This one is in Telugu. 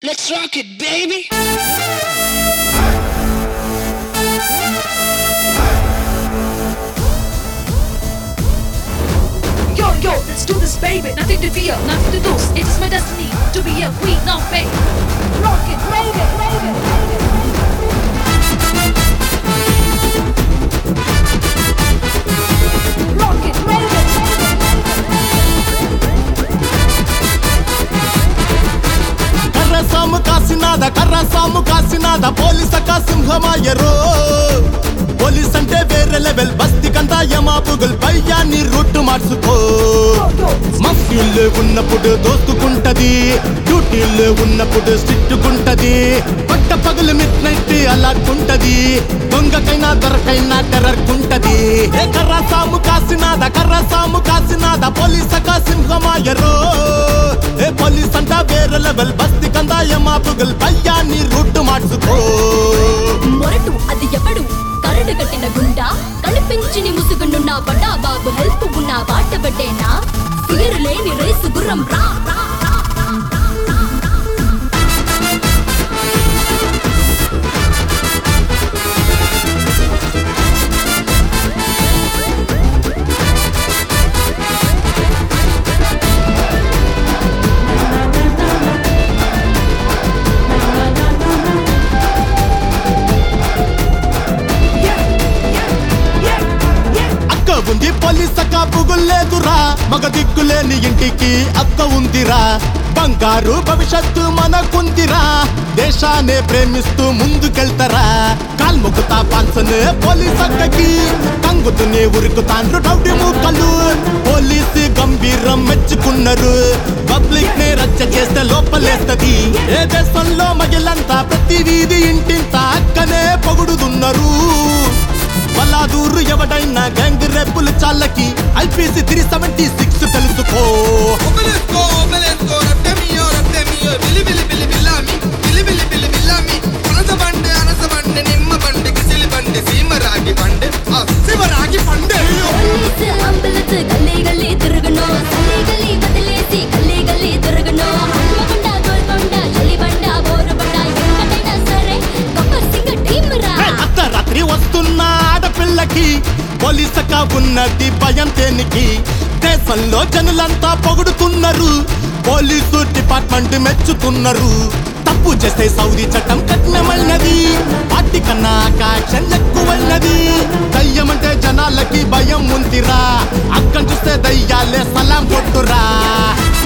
Let's rock it, baby. Yo, yo, let's do this, baby. Nothing to fear, nothing to lose. It is my destiny to be a queen now, baby. Rock it, baby, baby, baby. Rock it, baby, కర్ర సాము కాసినాద కర్ర సాము కాసినాద పోలీసక సింహమాయరో పోలీస్ అంటే వేరే లెవెల్ బస్తి కంతా యమాపుగుల్ పయ్యాన్ని రూట్ మార్చుకో మఫ్యూల్లో ఉన్నప్పుడు దోస్తుకుంటది డ్యూటీల్లో ఉన్నప్పుడు స్టిట్టుకుంటది పట్ట పగులు మిడ్ నైట్ అలాగుంటది దొంగకైనా దొరకైనా టెర్రర్కుంటది ఏ కర్ర సాము కాసినాద కర్ర సాము కాసినాద పోలీసక సింహమాయరో ఏ పోలీస్ అంట వేరే లెవెల్ బస్తి కందాయ మాపుగల్ పయ్యాన్ని రూట్ మార్చుకో మొరటు అది ఎవడు కరడు కట్టిన గుండా కనిపించిని ముసుగునున్న బడా బాబు హెల్ప్ ఉన్న బాట పడ్డేనా ఫియర్ లేని రేసు గుర్రం రా రా, రా, రా, రా, రా, రా. అక్క ఉంది పోలీస్ అక్క పుగుల్లేదురా మగ దిక్కులేని ఇంటికి అక్క ఉందిరా బంగారు భవిష్యత్తు మనకుందిరా దేశాన్ని ప్రేమిస్తూ ముందుకెళ్తారా కాల్ముకుతా పాల్సనే పోలీస్ అక్కకి కంగుతునే ఉరుకుతాండ్రు రౌడీ ముక్కలు పోలీసు గంభీరం మెచ్చుకున్నారు పబ్లిక్ ని రచ్చ చేస్తే లోపలేస్తది ఏ దేశంలో మహిళంతా ప్రతి వీధి ఇంటింత అక్కనే పొగుడుతున్నారు బలాదూరు ఎవడైనా గ్యాంగ్ రేపులు చాలకి ఐపీసీ త్రీ సెవెంటీ సిక్స్ తెలుసుకో Obelisco, obelisco, రట్టె మియో, రట్టె మియో, బిలి బిలి బిలి బిల్లామి, బిలి బిలి బిలి బిల్లామి. పనస బండి, అనస బండి, నిమ్మ బండి, కిసిలి బండి, సీమ రాగి బండి, ఆ శివ రాగి పండే. పోలీసు అంబులెన్స్ గల్లీ గల్లీ తిరుగును గల్లీ గల్లీ వదిలేసి గల్లీ గల్లీ తిరుగును హన్మకొండ గోల్కొండ చలిబండ బోరుబండ ఎక్కడైనా సరే గబ్బర్ సింగ్ టీమ్ రా హే, అర్ధరాత్రి వస్తున్న ఆడపిల్లకి పోలీసక ఉన్నది భయం తేనికి దేశంలో జనులంతా పొగుడుతున్నారు పోలీసు డిపార్ట్మెంట్ మెచ్చుతున్నారు తప్పు చేస్తే సౌదీ చట్టం కఠినమైనది వాటి కన్నా యాక్షన్ ఎక్కువైనది దయ్యం అంటే జనాలకి భయం ఉందిరా అక్కని చూస్తే దయ్యాలే సలాం కొట్టురా